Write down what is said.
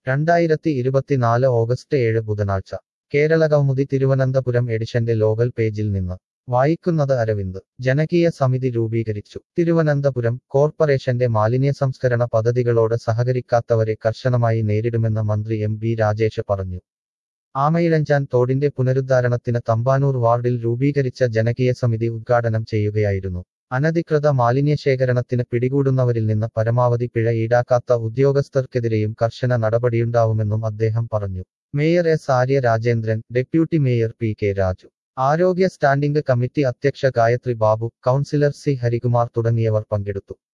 രണ്ടായിരത്തി ഇരുപത്തിനാല് ഓഗസ്റ്റ് ഏഴ് ബുധനാഴ്ച കേരളകൗമുദി തിരുവനന്തപുരം എഡിഷന്റെ ലോകൽ പേജിൽ നിന്ന് വായിക്കുന്നത് അരവിന്ദ് ജനകീയ സമിതി രൂപീകരിച്ചു തിരുവനന്തപുരം കോർപ്പറേഷന്റെ മാലിന്യ സംസ്കരണ പദ്ധതികളോട് സഹകരിക്കാത്തവരെ കർശനമായി നേരിടുമെന്ന് മന്ത്രി എം ബി രാജേഷ് പറഞ്ഞു ആമയിഴഞ്ചാൻ തോടിന്റെ പുനരുദ്ധാരണത്തിന് തമ്പാനൂർ വാർഡിൽ രൂപീകരിച്ച ജനകീയ സമിതി ഉദ്ഘാടനം ചെയ്യുകയായിരുന്നു അനധികൃത മാലിന്യശേഖരണത്തിന് പിടികൂടുന്നവരിൽ നിന്ന് പരമാവധി പിഴ ഈടാക്കാത്ത ഉദ്യോഗസ്ഥർക്കെതിരെയും കർശന നടപടിയുണ്ടാവുമെന്നും അദ്ദേഹം പറഞ്ഞു mayor S Arya Rajendran deputy mayor P K Raju ആരോഗ്യ സ്റ്റാൻഡിംഗ് കമ്മിറ്റി അധ്യക്ഷ ഗായത്രി ബാബു കൗൺസിലർ സി ഹരികുമാർ തുടങ്ങിയവർ പങ്കെടുത്തു